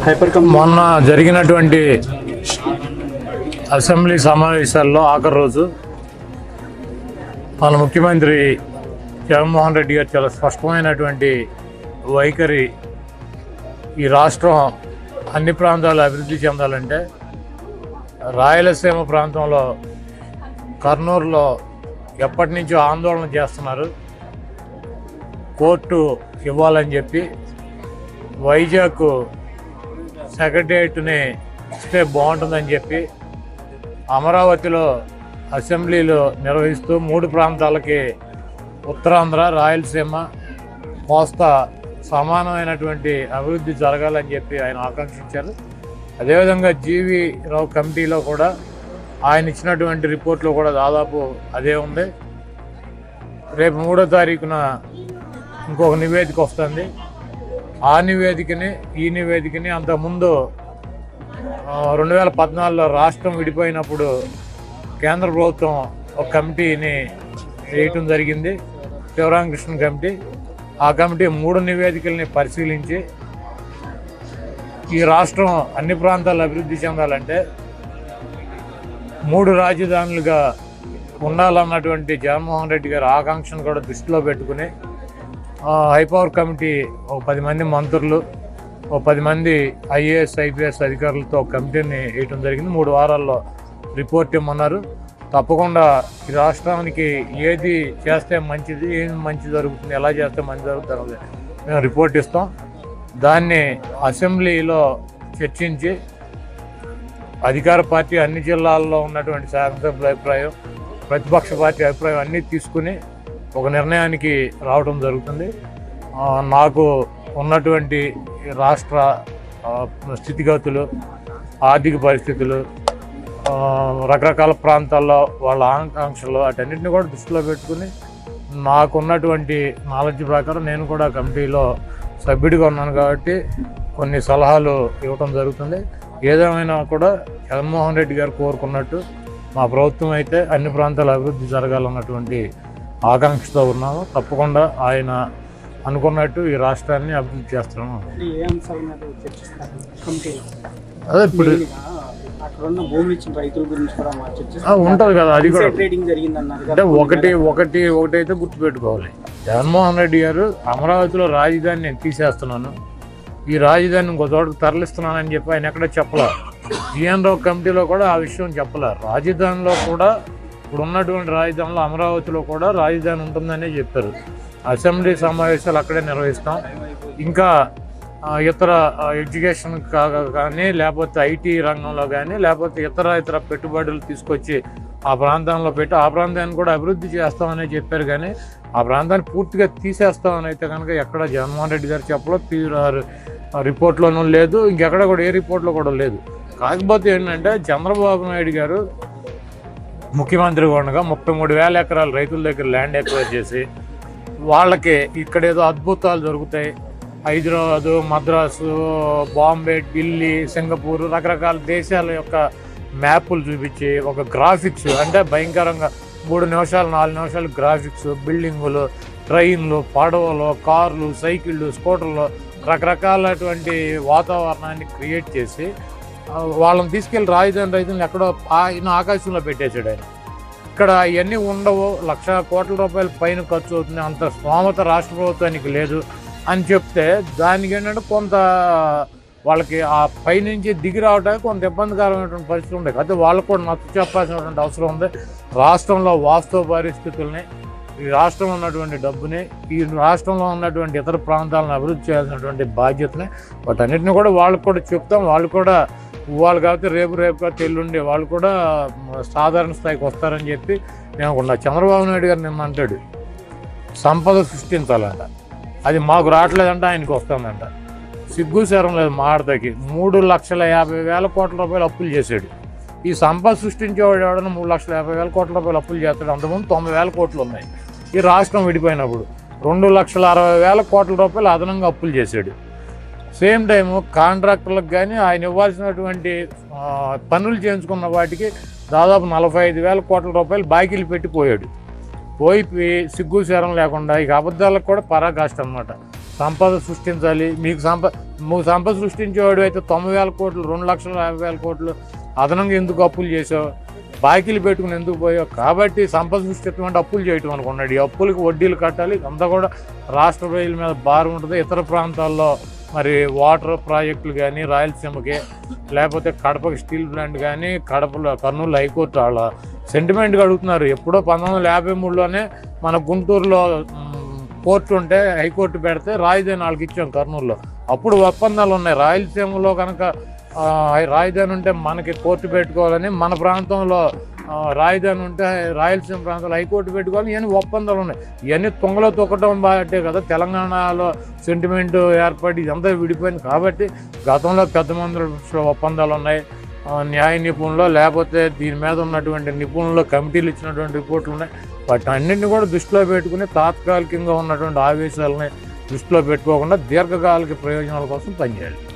hyper కం మొన్న జరిగినటువంటి assembly సమావేశాల్లో ఆఖరి రోజు మన ముఖ్యమంత్రి జగన్మోహన్ రెడ్డి గారు చాలా స్పష్టమైనటువంటి వైఖరి ఈ రాష్ట్రం అన్ని ప్రాంతాలు అభివృద్ధి చెందాలంటే రాయలసీమ ప్రాంతంలో కర్నూలులో ఎప్పటి నుంచో ఆందోళన చేస్తున్నారు కోర్టు ఇవ్వాలని చెప్పి వైజాగ్ సెక్రటరియట్ని ఇస్తే బాగుంటుందని చెప్పి అమరావతిలో అసెంబ్లీలో నిర్వహిస్తూ మూడు ప్రాంతాలకి ఉత్తరాంధ్ర రాయలసీమ కోస్తా సమానమైనటువంటి అభివృద్ధి జరగాలని చెప్పి ఆయన ఆకాంక్షించారు అదేవిధంగా జీవి రావు కమిటీలో కూడా ఆయన ఇచ్చినటువంటి రిపోర్ట్లో కూడా దాదాపు అదే ఉంది రేపు మూడో తారీఖున ఇంకొక నివేదిక వస్తుంది ఆ నివేదికని ఈ నివేదికని అంతకుముందు రెండు వేల పద్నాలుగులో రాష్ట్రం విడిపోయినప్పుడు కేంద్ర ప్రభుత్వం ఒక కమిటీని వేయటం జరిగింది శివరామకృష్ణ కమిటీ ఆ కమిటీ మూడు నివేదికల్ని పరిశీలించి ఈ రాష్ట్రం అన్ని ప్రాంతాలు అభివృద్ధి చెందాలంటే మూడు రాజధానులుగా ఉండాలన్నటువంటి జగన్మోహన్ రెడ్డి గారి ఆకాంక్షను కూడా దృష్టిలో పెట్టుకుని ఆ, హైపవర్ కమిటీ ఒక పది మంది మంత్రులు ఒక పది మంది ఐఏఎస్ ఐపీఎస్ అధికారులతో ఒక కమిటీని వేయటం జరిగింది మూడు వారాల్లో రిపోర్ట్ ఇమ్మన్నారు తప్పకుండా ఈ రాష్ట్రానికి ఏది చేస్తే మంచిది ఏం మంచి జరుగుతుంది ఎలా చేస్తే మంచి జరుగుతుంది అన్నది మేము రిపోర్ట్ ఇస్తాం దాన్ని అసెంబ్లీలో చర్చించి అధికార పార్టీ అన్ని జిల్లాల్లో ఉన్నటువంటి శాసనసభ్యుల అభిప్రాయం ప్రతిపక్ష పార్టీ అభిప్రాయం అన్నీ తీసుకుని ఒక నిర్ణయానికి రావడం జరుగుతుంది ఆ, నాకు ఉన్నటువంటి రాష్ట్ర ఆ, స్థితిగతులు ఆర్థిక పరిస్థితులు ఆ, రకరకాల ప్రాంతాల్లో వాళ్ళ ఆకాంక్షలు వాటన్నిటిని కూడా దృష్టిలో పెట్టుకుని నాకున్నటువంటి నాలెడ్జ్ ప్రకారం నేను కూడా కమిటీలో సభ్యుడిగా ఉన్నాను కాబట్టి కొన్ని సలహాలు ఇవ్వటం జరుగుతుంది ఏదేమైనా కూడా జగన్మోహన్ రెడ్డి గారు కోరుకున్నట్టు మా ప్రభుత్వం అయితే అన్ని ప్రాంతాల అభివృద్ధి జరగాలన్నటువంటి ఆకాంక్షతో ఉన్నాము తప్పకుండా ఆయన అనుకున్నట్టు ఈ రాష్ట్రాన్ని అభివృద్ధి చేస్తున్నాము అంటే ఏ అంశాల మీద చర్చిస్తారు కమిటీలో అదే ఇప్పుడు మెయిన్గా అక్కడ ఉన్న భూములు ఇచ్చిన రైతుల గురించి కూడా మా ఆ, చర్చిస్తారు ఉంటది కదా అది కూడా ట్రేడింగ్ జరిగింది అన్నారు అంటే కదా ఒకటి ఒకటి ఒకటి అయితే గుర్తుపెట్టుకోవాలి జగన్మోహన్ రెడ్డి గారు అమరావతిలో రాజధాని నేను తీసేస్తున్నాను ఈ రాజధాని ఇంకో చోటకు తరలిస్తున్నానని చెప్పి ఆయన ఎక్కడ చెప్పలే జిఎన్ రావు కమిటీలో కూడా ఆ విషయం చెప్పలే రాజధానిలో కూడా ఇప్పుడు ఉన్నటువంటి రాజధానిలో అమరావతిలో కూడా రాజధాని ఉంటుందనే చెప్పారు అసెంబ్లీ సమావేశాలు అక్కడే నిర్వహిస్తాం ఇంకా ఆ, ఇతర ఆ, ఎడ్యుకేషన్ కా- కానీ లేకపోతే ఐటీ రంగంలో కానీ లేకపోతే ఇతర ఇతర పెట్టుబడులు తీసుకొచ్చి ఆ ప్రాంతంలో పెట్టి ఆ ప్రాంతాన్ని కూడా అభివృద్ధి చేస్తామని చెప్పారు కానీ ఆ ప్రాంతాన్ని పూర్తిగా తీసేస్తామని అయితే కనుక ఎక్కడ జగన్మోహన్ రెడ్డి గారు చెప్పలో రిపోర్ట్లోనూ లేదు ఇంకెక్కడ కూడా ఏ రిపోర్ట్లో కూడా లేదు కాకపోతే ఏంటంటే చంద్రబాబు నాయుడు గారు ముఖ్యమంత్రిగా ఉండగా ముప్పై మూడు వేల ఎకరాలు రైతుల దగ్గర ల్యాండ్ ఎక్వైర్ చేసి వాళ్ళకి ఇక్కడ ఏదో అద్భుతాలు జరుగుతాయి హైదరాబాదు మద్రాసు బాంబే ఢిల్లీ సింగపూర్ రకరకాల దేశాల యొక్క మ్యాపులు చూపించి ఒక గ్రాఫిక్స్ అంటే భయంకరంగా మూడు నిమిషాలు నాలుగు నిమిషాలు గ్రాఫిక్స్ బిల్డింగులు ట్రైన్లు పడవలు కార్లు సైకిళ్ళు స్కూటర్లు రకరకాలటువంటి వాతావరణాన్ని క్రియేట్ చేసి ఆ, వాళ్ళని తీసుకెళ్లి రాజధాని రైతులను ఎక్కడో ఆయన ఆకాశంలో పెట్టేశాడు ఆయన ఇక్కడ ఇవన్నీ ఉండవు లక్ష కోట్ల రూపాయల పైన ఖర్చు అవుతుంది అంత స్తోమత రాష్ట్ర ప్రభుత్వానికి లేదు అని చెప్తే దానికి ఏంటంటే కొంత వాళ్ళకి ఆ పైనుంచి దిగి రావడానికి కొంత ఇబ్బందికరమైనటువంటి పరిస్థితి ఉంది అయితే వాళ్ళకు కూడా నచ్చ చెప్పాల్సినటువంటి అవసరం ఉంది రాష్ట్రంలో వాస్తవ పరిస్థితుల్ని ఈ రాష్ట్రంలో ఉన్నటువంటి డబ్బుని ఈ రాష్ట్రంలో ఉన్నటువంటి ఇతర ప్రాంతాలను అభివృద్ధి చేయాల్సినటువంటి బాధ్యతని వాటన్నిటిని కూడా వాళ్ళకు కూడా చెప్తాం వాళ్ళు కూడా వాళ్ళు కాబట్టి రేపు రేపు కాబట్టి ఎల్లుండి వాళ్ళు కూడా మ, సాధారణ స్థాయికి వస్తారని చెప్పి నేను అనుకున్నా చంద్రబాబు నాయుడు గారు నిన్న అంటాడు సంపద సృష్టించాలంట అది మాకు రావట్లేదంట ఆయనకి వస్తుందంట సిగ్గు శరం లేదు మాడతకి మూడు లక్షల యాభై వేల కోట్ల రూపాయలు అప్పులు చేశాడు ఈ సంపద సృష్టించేవాడు ఎవడన్నా మూడు లక్షల యాభై వేల కోట్ల రూపాయలు అప్పులు చేస్తాడు అంతకుముందు తొంభై వేల కోట్లు ఉన్నాయి ఈ రాష్ట్రం విడిపోయినప్పుడు రెండు లక్షల అరవై వేల కోట్ల రూపాయలు అదనంగా అప్పులు చేశాడు సేమ్ టైం కాంట్రాక్టర్లకు కానీ ఆయన ఇవ్వాల్సినటువంటి ఆ, పనులు చేయించుకున్న వాటికి దాదాపు నలభై ఐదు వేల కోట్ల రూపాయలు బాకీలు పెట్టి పోయాడు పోయి సిగ్గు శరం లేకుండా ఇక అబద్ధాలకు కూడా పరాకాష్ట అనమాట సంపద సృష్టించాలి మీకు సంపద నువ్వు సంపద సృష్టించేవాడు అయితే తొంభై వేల కోట్లు రెండు లక్షల యాభై వేల కోట్లు అదనంగా ఎందుకు అప్పులు చేసావు బాకీలు పెట్టుకుని ఎందుకు పోయావు కాబట్టి సంపద సృష్టించమంటే అప్పులు చేయటం అనుకున్నాడు ఈ అప్పులకి వడ్డీలు కట్టాలి అంతా కూడా రాష్ట్ర ప్రజల మీద భారం ఉంటుంది ఇతర ప్రాంతాల్లో మరి వాటర్ ప్రాజెక్టులు కానీ రాయలసీమకి లేకపోతే కడపకి స్టీల్ ప్లాంట్ కానీ కడపలో కర్నూలు హైకోర్టు వాళ్ళ సెంటిమెంట్గా అడుగుతున్నారు ఎప్పుడో పంతొమ్మిది వందల యాభై మూడులోనే మన గుంటూరులో మ్, కోర్టు ఉంటే హైకోర్టు పెడితే రాజధాని వాళ్ళకి ఇచ్చాం కర్నూలులో అప్పుడు ఒప్పందాలు ఉన్నాయి రాయలసీమలో కనుక ఆ, రాజధాని ఉంటే మనకి కోర్టు పెట్టుకోవాలని మన ప్రాంతంలో ఆ, రాజధాని ఉంటే రాయలసీమ ప్రాంతంలో హైకోర్టు పెట్టుకోవాలి ఇవన్నీ ఒప్పందాలు ఉన్నాయి ఇవన్నీ తొంగలో తొక్కటం బాటే కదా తెలంగాణలో సెంటిమెంట్ ఏర్పడి ఇదంతా విడిపోయింది కాబట్టి గతంలో పెద్ద మందుల ఒప్పందాలు ఉన్నాయి ఆ, న్యాయ నిపుణులు లేకపోతే దీని మీద ఉన్నటువంటి నిపుణులు కమిటీలు ఇచ్చినటువంటి రిపోర్ట్లు ఉన్నాయి వాటి అన్నింటిని కూడా దృష్టిలో పెట్టుకుని తాత్కాలికంగా ఉన్నటువంటి ఆవేశాలని దృష్టిలో పెట్టుకోకుండా దీర్ఘకాలిక ప్రయోజనాల కోసం పనిచేయాలి